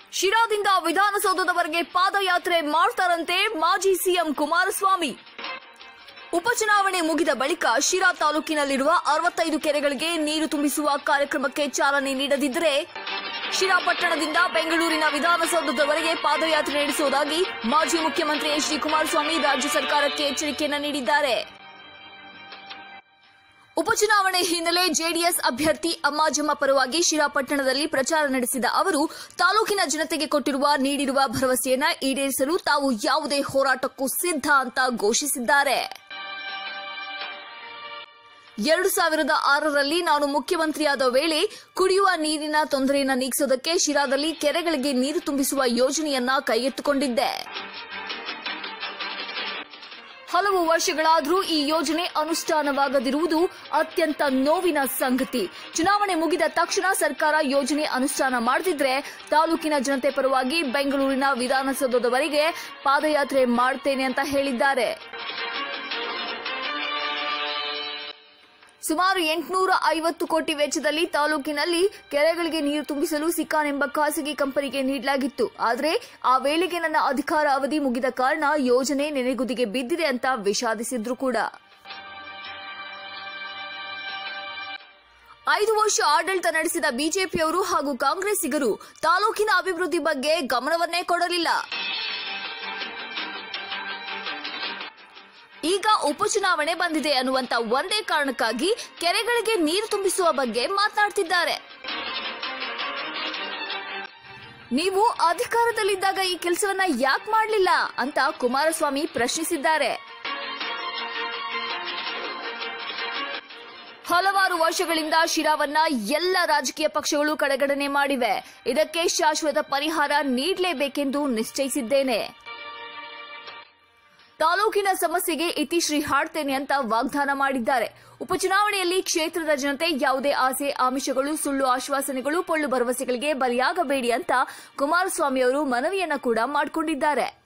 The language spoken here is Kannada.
ಶಿರಾದಿಂದ ವಿಧಾನಸೌಧದವರೆಗೆ ಪಾದಯಾತ್ರೆ ಮಾಡ್ತಾರಂತೆ ಮಾಜಿ ಸಿಎಂ ಕುಮಾರಸ್ವಾಮಿ ಉಪಚುನಾವಣೆ ಮುಗಿದ ಬಳಿಕ ಶಿರಾ ತಾಲೂಕಿನಲ್ಲಿರುವ ಅರವತ್ತೈದು ಕೆರೆಗಳಿಗೆ ನೀರು ತುಂಬಿಸುವ ಕಾರ್ಯಕ್ರಮಕ್ಕೆ ಚಾಲನೆ ನೀಡದಿದ್ದರೆ ಶಿರಾ ಪಟ್ಟಣದಿಂದ ಬೆಂಗಳೂರಿನ ವಿಧಾನಸೌಧದವರೆಗೆ ಪಾದಯಾತ್ರೆ ನಡೆಸುವುದಾಗಿ ಮಾಜಿ ಮುಖ್ಯಮಂತ್ರಿ ಎಚ್ ಡಿ ಕುಮಾರಸ್ವಾಮಿ ರಾಜ್ಯ ಸರ್ಕಾರಕ್ಕೆ ಎಚ್ಚರಿಕೆಯನ್ನು ನೀಡಿದ್ದಾರೆ ಉಪಚುನಾವಣೆ ಹಿನ್ನೆಲೆ ಜೆಡಿಎಸ್ ಅಭ್ಯರ್ಥಿ ಅಮ್ಮಾಜಮ್ಮ ಪರವಾಗಿ ಶಿರಾ ಪಟ್ಟಣದಲ್ಲಿ ಪ್ರಚಾರ ನಡೆಸಿದ ಅವರು ತಾಲೂಕಿನ ಜನತೆಗೆ ಕೊಟ್ಟಿರುವ ನೀಡಿರುವ ಭರವಸೆಯನ್ನ ಈಡೇರಿಸಲು ತಾವು ಯಾವುದೇ ಹೋರಾಟಕ್ಕೂ ಸಿದ್ಧ ಅಂತ ಘೋಷಿಸಿದ್ದಾರೆ ಎರಡು ಸಾವಿರದ ಆರರಲ್ಲಿ ನಾನು ಮುಖ್ಯಮಂತ್ರಿಯಾದ ವೇಳೆ ಕುಡಿಯುವ ನೀರಿನ ತೊಂದರೆಯನ್ನು ನೀಗಿಸುವುದಕ್ಕೆ ಶಿರಾದಲ್ಲಿ ಕೆರೆಗಳಿಗೆ ನೀರು ತುಂಬಿಸುವ ಯೋಜನೆಯನ್ನ ಕೈಗೆತ್ತಿಕೊಂಡಿದ್ದೆ ಹಲವು ವರ್ಷಗಳಾದರೂ ಈ ಯೋಜನೆ ಅನುಷ್ಠಾನವಾಗದಿರುವುದು ಅತ್ಯಂತ ನೋವಿನ ಸಂಗತಿ ಚುನಾವಣೆ ಮುಗಿದ ತಕ್ಷಣ ಸರ್ಕಾರ ಯೋಜನೆ ಅನುಷ್ಠಾನ ಮಾಡದಿದ್ರೆ ತಾಲೂಕಿನ ಜನತೆ ಪರವಾಗಿ ಬೆಂಗಳೂರಿನ ವಿಧಾನಸೌಧದವರೆಗೆ ಪಾದಯಾತ್ರೆ ಮಾಡುತ್ತೇನೆ ಅಂತ ಹೇಳಿದ್ದಾರೆ ಸುಮಾರು ಎಂಟುನೂರ ಐವತ್ತು ಕೋಟಿ ವೆಚ್ಚದಲ್ಲಿ ತಾಲೂಕಿನಲ್ಲಿ ಕೆರೆಗಳಿಗೆ ನೀರು ತುಂಬಿಸಲು ಸಿಕಾನ್ ಎಂಬ ಖಾಸಗಿ ಕಂಪನಿಗೆ ನೀಡಲಾಗಿತ್ತು ಆದರೆ ಆ ವೇಳೆಗೆ ನನ್ನ ಅಧಿಕಾರ ಅವಧಿ ಮುಗಿದ ಕಾರಣ ಯೋಜನೆ ನೆನೆಗುದಿಗೆ ಬಿದ್ದಿದೆ ಅಂತ ವಿಷಾದಿಸಿದ್ರು ಕೂಡ ಐದು ವರ್ಷ ಆಡಳಿತ ನಡೆಸಿದ ಬಿಜೆಪಿಯವರು ಹಾಗೂ ಕಾಂಗ್ರೆಸ್ಸಿಗರು ತಾಲೂಕಿನ ಅಭಿವೃದ್ಧಿ ಬಗ್ಗೆ ಗಮನವನ್ನೇ ಕೊಡಲಿಲ್ಲ ಈಗ ಉಪಚುನಾವಣೆ ಬಂದಿದೆ ಅನ್ನುವಂತ ಒಂದೇ ಕಾರಣಕ್ಕಾಗಿ ಕೆರೆಗಳಿಗೆ ನೀರು ತುಂಬಿಸುವ ಬಗ್ಗೆ ಮಾತನಾಡ್ತಿದ್ದಾರೆ ನೀವು ಅಧಿಕಾರದಲ್ಲಿದ್ದಾಗ ಈ ಕೆಲಸವನ್ನ ಯಾಕೆ ಮಾಡಲಿಲ್ಲ ಅಂತ ಕುಮಾರಸ್ವಾಮಿ ಪ್ರಶ್ನಿಸಿದ್ದಾರೆ ಹಲವಾರು ವರ್ಷಗಳಿಂದ ಶಿರಾವನ್ನ ಎಲ್ಲ ರಾಜಕೀಯ ಪಕ್ಷಗಳು ಕಡೆಗಣನೆ ಮಾಡಿವೆ ಇದಕ್ಕೆ ಶಾಶ್ವತ ಪರಿಹಾರ ನೀಡಲೇಬೇಕೆಂದು ನಿಶ್ಚಯಿಸಿದ್ದೇನೆ ತಾಲೂಕಿನ ಸಮಸ್ಯೆಗೆ ಇತಿಶ್ರೀ ಹಾಡ್ತೇನೆ ಅಂತ ವಾಗ್ದಾನ ಮಾಡಿದ್ದಾರೆ ಉಪಚುನಾವಣೆಯಲ್ಲಿ ಕ್ಷೇತ್ರದ ಜನತೆ ಯಾವುದೇ ಆಸೆ ಆಮಿಷಗಳು ಸುಳ್ಳು ಆಶ್ವಾಸನೆಗಳು ಪೊಳ್ಳು ಭರವಸೆಗಳಿಗೆ ಬಲಿಯಾಗಬೇಡಿ ಅಂತ ಕುಮಾರಸ್ವಾಮಿ ಅವರು ಮನವಿಯನ್ನ ಕೂಡ ಮಾಡಿಕೊಂಡಿದ್ದಾರೆ